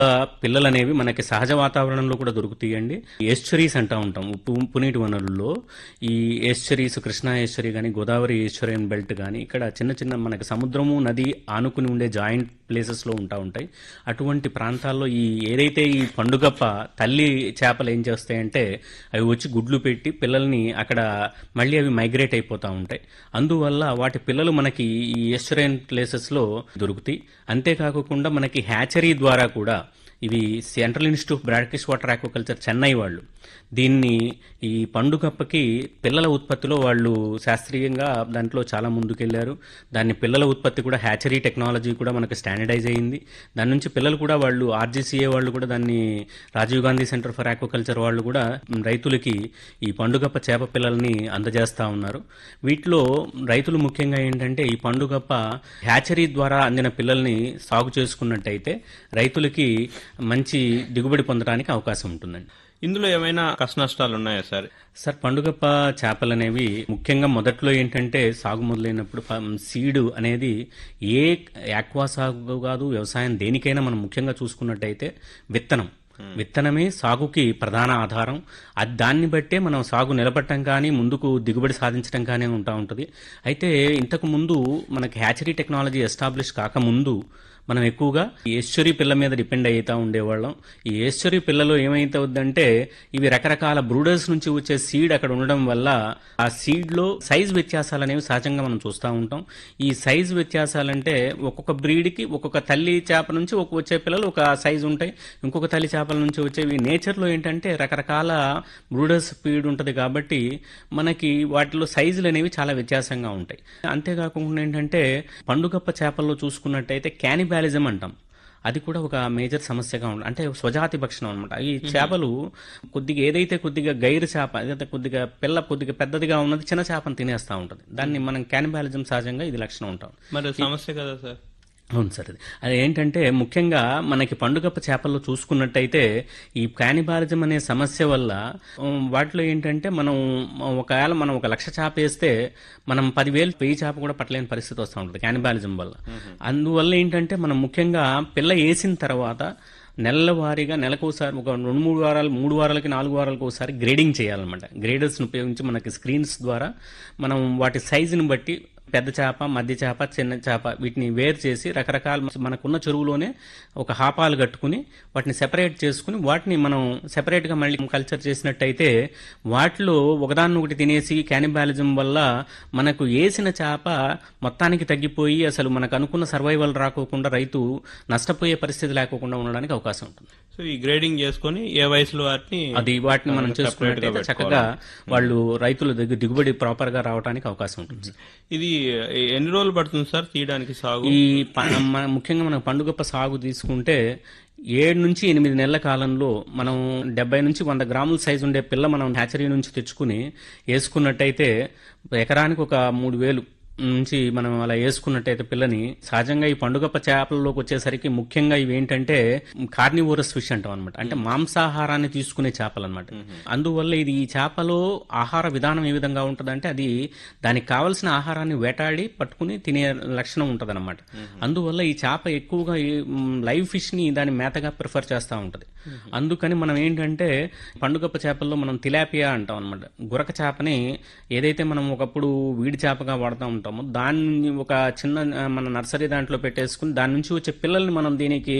పిల్లలు అనేవి మనకి సహజ వాతావరణంలో కూడా దొరుకుతాయండి ఎస్చరీస్ అంటా ఉంటాం ఉప్పు ఉప్పు నీటి వనరుల్లో ఈ ఎస్చరీస్ కృష్ణా ఎస్చరీ కానీ గోదావరి ఎస్చరియన్ బెల్ట్ కానీ ఇక్కడ చిన్న చిన్న మనకి సముద్రము నది ఆనుకుని ఉండే జాయింట్ ప్లేసెస్లో ఉంటా ఉంటాయి అటువంటి ప్రాంతాల్లో ఈ ఏదైతే ఈ పండుగప్ప తల్లి చేపలు ఏం చేస్తాయంటే అవి వచ్చి గుడ్లు పెట్టి పిల్లల్ని అక్కడ మళ్ళీ అవి మైగ్రేట్ అయిపోతూ ఉంటాయి అందువల్ల వాటి పిల్లలు మనకి ఈ ఎస్చరైన్ ప్లేసెస్లో దొరుకుతాయి అంతేకాకుండా మనకి హ్యాచరీ ద్వారా కూడా ఇవి central institute of brackish water aquaculture Chennai వాళ్ళు దీన్ని ఈ పండుగప్పకి పిల్లల ఉత్పత్తిలో వాళ్ళు శాస్త్రీయంగా దాంట్లో చాలా ముందుకెళ్లారు దాన్ని పిల్లల ఉత్పత్తి కూడా హ్యాచరీ టెక్నాలజీ కూడా మనకి స్టాండర్డైజ్ అయింది దాని నుంచి పిల్లలు కూడా వాళ్ళు ఆర్జీసీఏ వాళ్ళు కూడా దాన్ని Rajiv Gandhi centre for aquaculture వాళ్ళు కూడా రైతులకి ఈ పండుగప్ప చేప పిల్లల్ని అందజేస్తా ఉన్నారు వీటిలో రైతులు ముఖ్యంగా ఏంటంటే ఈ పండుగప్ప హ్యాచరీ ద్వారా అందిన పిల్లల్ని సాగు చేసుకున్నట్టయితే రైతులకి మంచి దిగుబడి పొందడానికి అవకాశం ఉంటుందండి ఇందులో ఏమైనా కష్ట నష్టాలు ఉన్నాయా సార్ సార్ పండుగప్ప చేపలు అనేవి ముఖ్యంగా మొదట్లో ఏంటంటే సాగు మొదలైనప్పుడు సీడ్ అనేది ఏ యాక్వా సాగు కాదు వ్యవసాయం దేనికైనా మనం ముఖ్యంగా చూసుకున్నట్టయితే విత్తనం విత్తనమే సాగుకి ప్రధాన ఆధారం అది దాన్ని బట్టే మనం సాగు నిలబట్టడం కానీ ముందుకు దిగుబడి సాధించడం కానీ ఉంటా ఉంటుంది అయితే ఇంతకు ముందు మనకి హ్యాచరీ టెక్నాలజీ ఎస్టాబ్లిష్ కాకముందు మనం ఎక్కువగా ఈ ఏశ్వరి పిల్ల మీద డిపెండ్ అవుతా ఉండేవాళ్ళం ఈ ఏశ్వరి పిల్లలో ఏమైతుందంటే ఇవి రకరకాల బ్రూడర్స్ నుంచి వచ్చే సీడ్ అక్కడ ఉండడం వల్ల ఆ సీడ్ లో సైజ్ వ్యత్యాసాలు అనేవి సహజంగా మనం చూస్తూ ఉంటాం ఈ సైజ్ వ్యత్యాసాలంటే ఒక్కొక్క బ్రీడ్కి ఒక్కొక్క తల్లి చేప నుంచి ఒక వచ్చే పిల్లలు ఒక సైజు ఉంటాయి ఇంకొక తల్లి చేపల నుంచి వచ్చేవి నేచర్లో ఏంటంటే రకరకాల బ్రూడర్స్ స్పీడ్ ఉంటుంది కాబట్టి మనకి వాటిలో సైజులు అనేవి చాలా వ్యత్యాసంగా ఉంటాయి అంతేకాకుండా ఏంటంటే పండుగప్ప చేపల్లో చూసుకున్నట్టయితే క్యానిబాలిజం అంటాం అది కూడా ఒక మేజర్ సమస్యగా ఉంటుంది అంటే స్వజాతి భక్షణం అనమాట ఈ చేపలు కొద్దిగా ఏదైతే కొద్దిగా గైరు చేప ఏదైతే కొద్దిగా పిల్ల కొద్దిగా పెద్దదిగా ఉన్నది చిన్న చేపను తినేస్తూ ఉంటుంది దాన్ని మనం క్యానిబాలిజం సహజంగా ఇది లక్షణం ఉంటాం మరి సమస్య కదా సార్ అవును సార్ అది అది ఏంటంటే ముఖ్యంగా మనకి పండుగప్ప చేపల్లో చూసుకున్నట్టయితే ఈ కానిబాలిజం అనే సమస్య వల్ల ఉమ్, వాటిలో ఏంటంటే మనం ఒకవేళ మనం ఒక లక్ష చేప వేస్తే మనం పదివేలు వెయ్యి చేప కూడా పట్టలేని పరిస్థితి వస్తూ ఉంటుంది కానిబాలిజం వల్ల అందువల్ల ఏంటంటే మనం ముఖ్యంగా పిల్ల వేసిన తర్వాత నెలల వారీగా నెలకోసారి ఒక రెండు మూడు వారాలు మూడు వారాలకి నాలుగు వారాలకు ఒకసారి గ్రేడింగ్ చేయాలన్నమాట గ్రేడర్స్ని ఉపయోగించి మనకి స్క్రీన్స్ ద్వారా మనం వాటి సైజుని బట్టి పెద్ద చేప మధ్య చేప చిన్న చేప వీటిని వేరు చేసి రకరకాల మనకున్న చెరువులోనే ఒక హాపాలు కట్టుకుని వాటిని సెపరేట్ చేసుకుని వాటిని మనం సెపరేట్గా మళ్ళీ కల్చర్ చేసినట్టయితే వాటిలో ఒకదాన్ని ఒకటి తినేసి క్యానిబాలిజం వల్ల మనకు వేసిన చేప మొత్తానికి తగ్గిపోయి అసలు మనకు అనుకున్న సర్వైవల్ రాకోకుండా రైతు నష్టపోయే పరిస్థితి లేకోకుండా ఉండడానికి అవకాశం ఉంటుంది సో ఈ గ్రేడింగ్ చేసుకొని ఏ వయసులో వాటిని అది వాటిని మనం చేసుకున్నట్టయితే చక్కగా వాళ్ళు రైతుల దగ్గర దిగుబడి ప్రాపర్ గా రావడానికి అవకాశం ఉంటుంది ఇది ఎన్ని రోజులు పడుతుంది సార్ తీయడానికి సాగు ఈ ప- మన ముఖ్యంగా మన పండుగప్ప సాగు తీసుకుంటే ఏడు నుంచి ఎనిమిది నెలల కాలంలో మనం డెబ్బై నుంచి వంద గ్రాముల సైజు ఉండే పిల్ల మనం హ్యాచరీ నుంచి తెచ్చుకుని వేసుకున్నట్టయితే ఎకరానికి ఒక మూడు వేలు నుంచి మనం అలా వేసుకున్నట్టయితే పిల్లని సహజంగా ఈ పండుగప్ప చేపలలోకి వచ్చేసరికి ముఖ్యంగా ఇవి ఏంటంటే కార్నివోరస్ ఫిష్ అంటాం అనమాట అంటే మాంసాహారాన్ని తీసుకునే చేపలు అనమాట అందువల్ల ఇది ఈ చేపలో ఆహార విధానం ఏ విధంగా ఉంటుందంటే అది దానికి కావలసిన ఆహారాన్ని వేటాడి పట్టుకుని తినే లక్షణం ఉంటుంది అనమాట అందువల్ల ఈ చేప ఎక్కువగా ఈ, మ్, లైవ్ ఫిష్ ని దాని మేతగా ప్రిఫర్ చేస్తూ ఉంటది అందుకని మనం ఏంటంటే పండుగప్ప చేపల్లో మనం తిలాపియా అంటాం అనమాట గురక చేపని ఏదైతే మనం ఒకప్పుడు వీడి చేపగా వాడుతూ ఉంటామో దాన్ని ఒక చిన్న ఆ, మన నర్సరీ దాంట్లో పెట్టేసుకుని దాని నుంచి వచ్చే పిల్లల్ని మనం దీనికి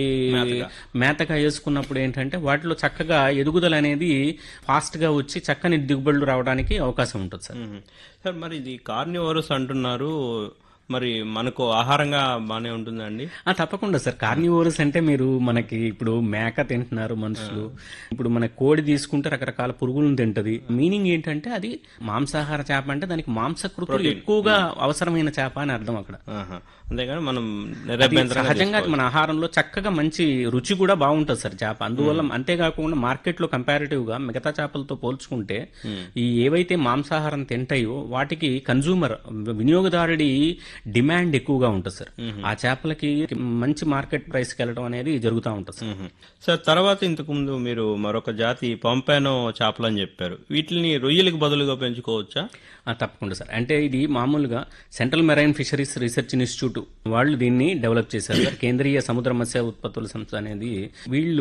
మేతగా వేసుకున్నప్పుడు ఏంటంటే వాటిలో చక్కగా ఎదుగుదల అనేది ఫాస్ట్ గా వచ్చి చక్కని దిగుబడులు రావడానికి అవకాశం ఉంటుంది సార్ మ్మ్. సార్ మరి ఇది కార్నివోరస్ అంటున్నారు మరి మనకు ఆహారంగా బానే ఉంటుందండి ఆ, తప్పకుండా సార్ కార్నివోరస్ అంటే మీరు మనకి ఇప్పుడు మేక తింటున్నారు మనుషులు ఇప్పుడు మన కోడి తీసుకుంటే రకరకాల పురుగులను తింటది మీనింగ్ ఏంటంటే అది మాంసాహార చేప అంటే దానికి మాంసకృతులు ఎక్కువగా అవసరమైన చేప అని అర్థం అక్కడ ఆహా. అంతేగాని మనం అది నిరభ్యంతరంగా సహజంగా మన ఆహారంలో చక్కగా మంచి రుచి కూడా బాగుంటుంది సార్ చేప అందువల్ల అంతేకాకుండా మార్కెట్ లో కంపారిటివ్ గా మిగతా చేపలతో పోల్చుకుంటే ఈ ఏవైతే మాంసాహారం తింటాయో వాటికి కన్జ్యూమర్ వినియోగదారుడి డిమాండ్ ఎక్కువగా ఉంటుంది సార్ ఆ చేపలకి మంచి మార్కెట్ ప్రైస్కి వెళ్ళడం అనేది జరుగుతూ ఉంటుంది సార్ మ్మ్. సార్ తర్వాత ఇంతకు ముందు మీరు మరొక జాతి పంపానో చేపలు అని చెప్పారు వీటిని రొయ్యలకు బదులుగా పెంచుకోవచ్చా ఆ, తప్పకుండా సార్ అంటే ఇది మామూలుగా central marine fisheries research institute వాళ్ళు దీన్ని డెవలప్ చేశారు కేంద్రీయ సముద్ర మత్స్య ఉత్పత్తుల సంస్థ అనేది వీళ్ళు